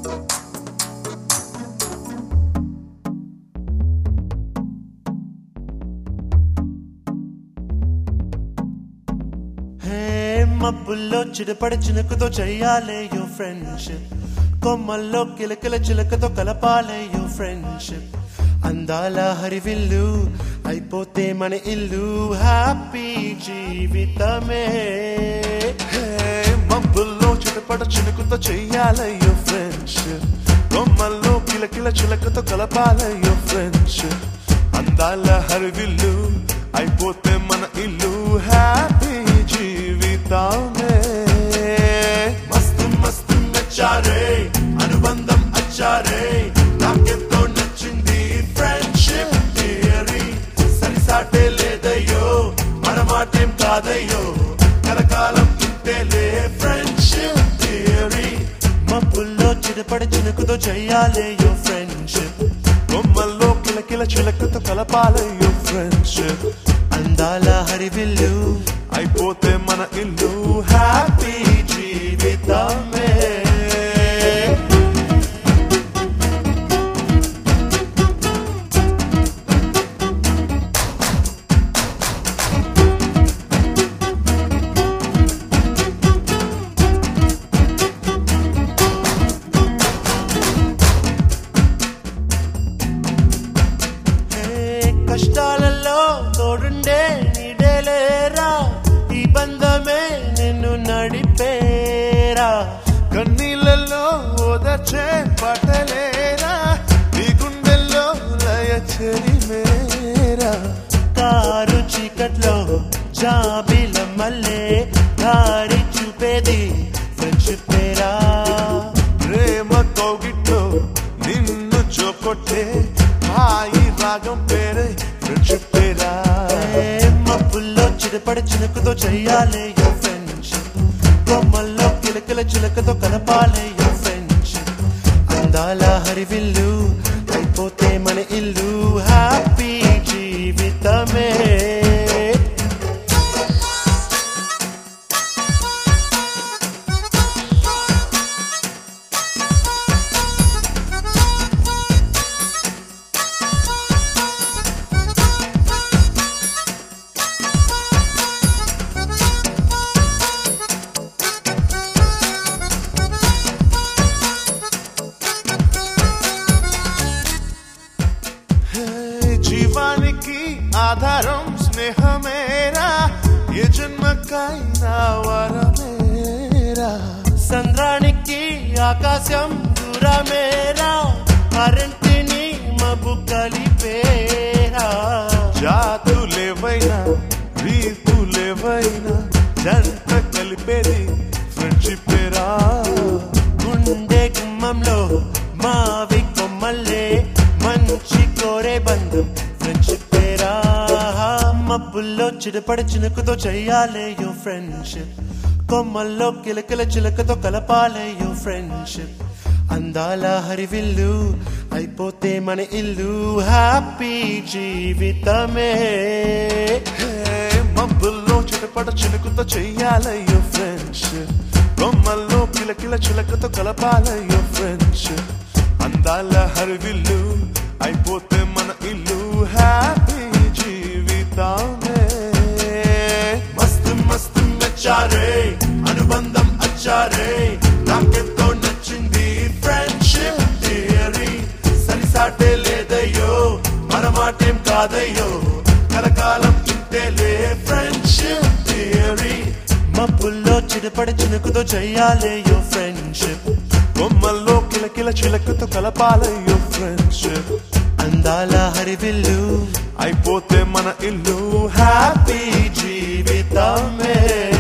హే మబ్బుల్లో చిడపడి చినుకుతో చెయ్యాలే యో ఫ్రెండ్షిప్ కొమ్మల్లో కిలకిల చిలకతో కలపాలే యో ఫ్రెండ్షిప్ అందాల హరివిల్లు అయిపోతే మన ఇల్లు హ్యాపీ జీవితమే హే, మబ్బుల్లో చిటపట చినుకుతో చెయ్యాలయ్యో ఫ్రెండ్షిప్ బొమ్మల్లో కిలకిల చిలకతో కలపాలయ్యో ఫ్రెండ్షిప్ అందాల హరివిల్లు అయిపోతే మన ఇల్లు హ్యాపీ జీవితమే మస్తు మస్తు నచ్చారే అనుబంధం అచ్చారే నాకెంతో నచ్చింది ఫ్రెండ్షిప్ థియరీ సరిసాటే లేదయ్యో మన మాటేం కాదయ్యో కలకాలం ఇంతేలే ఫ్రెండ్షిప్ థియరీ మబ్బుల్లో చిరపడి చినుకుతో చెయ్యాలే యో ఫ్రెండ్షిప్ బొమ్మల్లో కిలకిల చిలకతో కలపాలయ్యో ఫ్రెండ్షిప్ అందాల హరివిల్లు అయిపోతే మన ఇల్లు హ్యాపీ జీవితమే హే, కష్టాలలో తోడుండే నీడేలేరా ఈ బంధమే నిన్ను నడిపేరా కన్నీళ్ళలో ఓదచే పటలేరా నీ గుండెల్లో లయ చెరిమేరా కారు చీకట్లో జాబిల మల్లే దారి చూపేది ఫ్రెండ్షిప్ పేరా ప్రేమ కౌగిట్లో నిన్ను చోకొట్టే హాయి రాగం పేరే ఫ్రెండ్షిప్ పేరా హే, మబ్బుల్లో చిరపడి చినుకుతో చెయ్యాలే యో ఫ్రెండ్షిప్ కొమ్మల్లో కిలకిల చిలకతో కలపాలే యో ఫ్రెండ్షిప్ అందాల హరివిల్లు అయిపోతే మన ఇల్లు హ్యాపీ జీవితమే హే, జీవానికి ఆధారం స్నేహమేరా ఏ జన్మకైనా వరమేరా సంద్రానికి ఆకాశం దూరమేరా కరెంటిని మబ్బు కలిపేరా జాతులేవైనా రీతులేవైనా జంట కలిపేది ఫ్రెండ్షిప్ పేరా గుండె గుమ్మంలో మావి కొమ్మల్లే మంచి కోరే బంధం ఫ్రెండ్షిప్ పేరా మబ్బుల్లో చిడపడి చినుకుతో చెయ్యాలే యో ఫ్రెండ్షిప్ కొమ్మల్లో కిలకిల చిలకతో కలపాలే యో ఫ్రెండ్షిప్ అందాల హరివిల్లు అయిపోతే మన ఇల్లు హ్యాపీ జీవితమే హే, మబ్బుల్లో చిటపట చినుకుతో చెయ్యాలయ్యో ఫ్రెండ్షిప్ బొమ్మల్లో కిలకిల చిలకతో కలపాలయ్యో ఫ్రెండ్షిప్ అందాల హరివిల్లు అయిపోతే మన ఇల్లు హ్యాపీ జీవితమే మస్తు మస్తు నచ్చారే అనుబంధం అచ్చారే నాకెంతో నచ్చింది ఫ్రెండ్షిప్ థియరీ సరిసాటే లేదయ్యో మన మాటేం కాదయ్యో కలకాలం ఇంతేలే ఫ్రెండ్షిప్ థియరీ మబ్బుల్లో చిడపడి చినుకుతో చెయ్యాలే యో ఫ్రెండ్షిప్ బొమ్మల్లో కిలకిల చిలకతో కలపాలయ్యో ఫ్రెండ్షిప్ అందాల హరివిల్లు అయిపోతే మన ఇల్లు హ్యాపీ జీవితమే